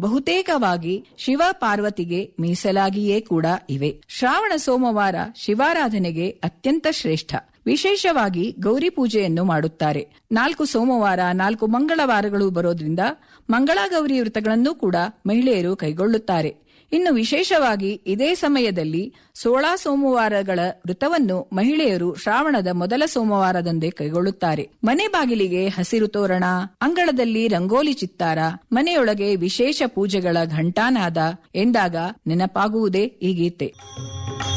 ಬಹುತೇಕವಾಗಿ ಶಿವ ಪಾರ್ವತಿಗೆ ಮೀಸಲಾಗಿಯೇ ಕೂಡ ಇವೆ ಶ್ರಾವಣ ಸೋಮವಾರ ಶಿವಾರಾಧನೆಗೆ ಅತ್ಯಂತ ಶ್ರೇಷ್ಠ ವಿಶೇಷವಾಗಿ ಗೌರಿ ಪೂಜೆಯನ್ನು ಮಾಡುತ್ತಾರೆ ನಾಲ್ಕು ಸೋಮವಾರ ನಾಲ್ಕು ಮಂಗಳವಾರಗಳು ಬರೋದ್ರಿಂದ ಮಂಗಳಗೌರಿ ವ್ರತಗಳನ್ನು ಕೂಡ ಮಹಿಳೆಯರು ಕೈಗೊಳ್ಳುತ್ತಾರೆ ಇನ್ನು ವಿಶೇಷವಾಗಿ ಇದೇ ಸಮಯದಲ್ಲಿ ಸೋಳ ಸೋಮವಾರಗಳ ವೃತವನ್ನು ಮಹಿಳೆಯರು ಶ್ರಾವಣದ ಮೊದಲ ಸೋಮವಾರದಂದೇ ಕೈಗೊಳ್ಳುತ್ತಾರೆ ಮನೆ ಬಾಗಿಲಿಗೆ ಹಸಿರು ತೋರಣ ಅಂಗಳದಲ್ಲಿ ರಂಗೋಲಿ ಚಿತ್ತಾರ ಮನೆಯೊಳಗೆ ವಿಶೇಷ ಪೂಜೆಗಳ ಘಂಟಾನಾದ ಎಂದಾಗ ನೆನಪಾಗುವುದೇ ಈ ಗೀತೆ